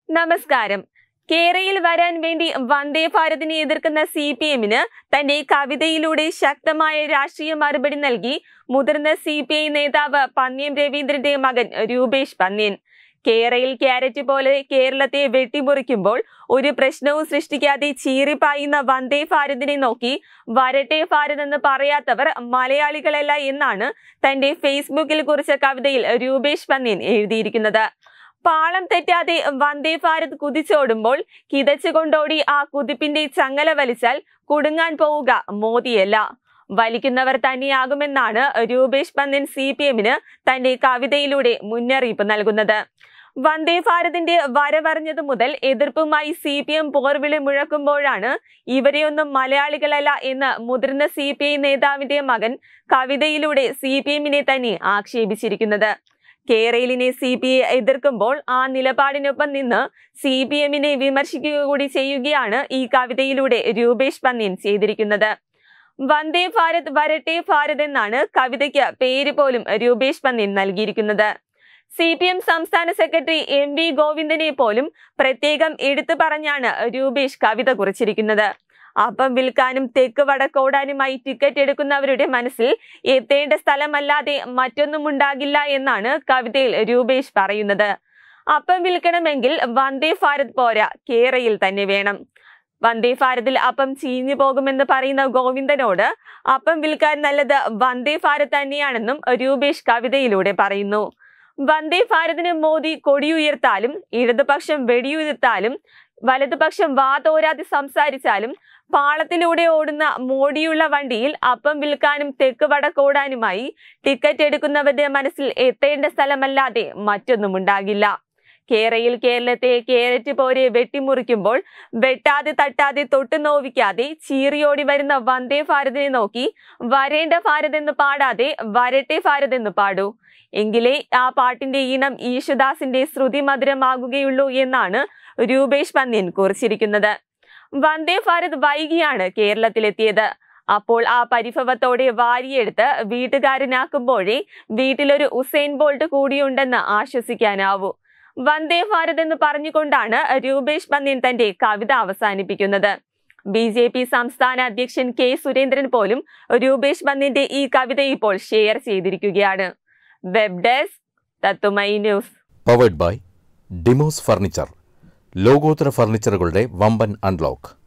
നമസ്കാരം കേരയിൽ വരാൻ വേണ്ടി വന്ദേ ഭാരതിനെ എതിർക്കുന്ന സി പി എമ്മിന് തന്റെ കവിതയിലൂടെ ശക്തമായ രാഷ്ട്രീയ മറുപടി നൽകി മുതിർന്ന സി പി ഐ നേതാവ് പന്ന്യം രവീന്ദ്രന്റെ മകൻ രൂപേഷ് പന്ന്യൻ കേരയിൽ ക്യാരറ്റ് പോലെ കേരളത്തെ വെട്ടിമുറിക്കുമ്പോൾ ഒരു പ്രശ്നവും സൃഷ്ടിക്കാതെ ചീറിപ്പായുന്ന വന്ദേ ഭാരതിനെ നോക്കി വരട്ടെ ഭാരത് എന്ന് പറയാത്തവർ മലയാളികളല്ല എന്നാണ് തന്റെ ഫേസ്ബുക്കിൽ കുറിച്ച കവിതയിൽ രൂപേഷ് പന്ന്യൻ എഴുതിയിരിക്കുന്നത് പാളം തെറ്റാതെ വന്ദേ ഭാരത് കുതിച്ചോടുമ്പോൾ കിതച്ചുകൊണ്ടോടി ആ കുതിപ്പിന്റെ ചങ്ങല വലിച്ചാൽ കുടുങ്ങാൻ പോവുക മോദിയല്ല വലിക്കുന്നവർ തന്നെയാകുമെന്നാണ് രൂപേഷ് പന്ന്യൻ സി പി എമ്മിന് തന്റെ കവിതയിലൂടെ മുന്നറിയിപ്പ് നൽകുന്നത് വന്ദേ ഭാരതിന്റെ വരവറിഞ്ഞതു മുതൽ എതിർപ്പുമായി സി പി എം പോർവിളി മുഴക്കുമ്പോഴാണ് ഇവരെയൊന്നും മലയാളികളല്ല എന്ന് മുതിർന്ന സി പി ഐ നേതാവിന്റെ മകൻ കവിതയിലൂടെ സി പി എമ്മിനെ തന്നെ ആക്ഷേപിച്ചിരിക്കുന്നത് കേരളിനെ സി പി ഐ എതിർക്കുമ്പോൾ ആ നിലപാടിനൊപ്പം നിന്ന് സി പി എമ്മിനെ വിമർശിക്കുക കൂടി ചെയ്യുകയാണ് ഈ കവിതയിലൂടെ രൂപേഷ് പന്ന്യൻ ചെയ്തിരിക്കുന്നത് വന്ദേ ഭാരത് വരട്ടെ ഭാരത് എന്നാണ് കവിതയ്ക്ക് പേര് പോലും രൂപേഷ് പന്ന്യൻ നൽകിയിരിക്കുന്നത് സി പി എം സംസ്ഥാന സെക്രട്ടറി എം വി ഗോവിന്ദനെ പോലും പ്രത്യേകം എടുത്തു പറഞ്ഞാണ് രൂപേഷ് കവിത കുറിച്ചിരിക്കുന്നത് അപ്പം വിൽക്കാനും തെക്ക് വടക്കോടാനുമായി ടിക്കറ്റ് എടുക്കുന്നവരുടെ മനസ്സിൽ എത്തേണ്ട സ്ഥലമല്ലാതെ മറ്റൊന്നും ഉണ്ടാകില്ല എന്നാണ് കവിതയിൽ രൂപേഷ് പറയുന്നത് അപ്പം വിൽക്കണമെങ്കിൽ വന്ദേ ഭാരത് പോരാ കേരയിൽ തന്നെ വേണം വന്ദേ ഭാരതിൽ അപ്പം ചീഞ്ഞു പോകുമെന്ന് പറയുന്ന ഗോവിന്ദനോട് അപ്പം വിൽക്കാൻ നല്ലത് വന്ദേ ഭാരത് തന്നെയാണെന്നും രൂപേഷ് കവിതയിലൂടെ പറയുന്നു വന്ദേ ഭാരതിന് മോദി കൊടിയുയർത്താലും ഇടതുപക്ഷം വെടിയുയർത്താലും വലതുപക്ഷം വാതോരാതെ സംസാരിച്ചാലും പാളത്തിലൂടെ ഓടുന്ന മോടിയുള്ള വണ്ടിയിൽ അപ്പം വിൽക്കാനും തെക്ക് വടക്കോടാനുമായി ടിക്കറ്റ് എടുക്കുന്നവരുടെ മനസ്സിൽ എത്തേണ്ട സ്ഥലമല്ലാതെ മറ്റൊന്നും ഉണ്ടാകില്ല കേരയിൽ കേരളത്തെ കേരറ്റ് പോരെ വെട്ടിമുറിക്കുമ്പോൾ വെട്ടാതെ തട്ടാതെ തൊട്ടു നോവിക്കാതെ ചീറിയോടി വരുന്ന വന്ദേ ഭാരതിനെ നോക്കി വരേണ്ട ഭാരത് എന്ന് പാടാതെ വരട്ടെ ഭാരത് എന്ന് പാടൂ എങ്കിലേ ആ പാട്ടിന്റെ ഈണം യേശുദാസിന്റെ ശ്രുതി മധുരമാകുകയുള്ളൂ എന്നാണ് രൂപേഷ് പന്ന്യൻ കുറിച്ചിരിക്കുന്നത് വന്ദേ ഭാരത് വൈകിയാണ് കേരളത്തിലെത്തിയത് അപ്പോൾ ആ പരിഭവത്തോടെ വാരിയെടുത്ത് വീട്ടുകാരനാക്കുമ്പോഴേ വീട്ടിലൊരു ഉസൈൻ ബോൾട്ട് കൂടിയുണ്ടെന്ന് ആശ്വസിക്കാനാവൂ വന്ദേ ഭാരത് എന്ന് പറഞ്ഞുകൊണ്ടാണ് രൂപേഷ് പന്ന്യൻ തന്റെ കവിത അവസാനിപ്പിക്കുന്നത് ബി ജെ പി സംസ്ഥാന അധ്യക്ഷൻ കെ സുരേന്ദ്രൻ പോലും രൂപേഷ് പന്ന്യന്റെ ഈ കവിത ഇപ്പോൾ ഷെയർ ചെയ്തിരിക്കുകയാണ് വെബ് ഡെസ്ക് തത്തുമൈ ന്യൂസ് പവേഡ് ബൈ ഡിമോസ് ഫർണിച്ചർ ലോകോത്തര ഫർണിച്ചറുകളുടെ വമ്പൻ അൺലോക്ക്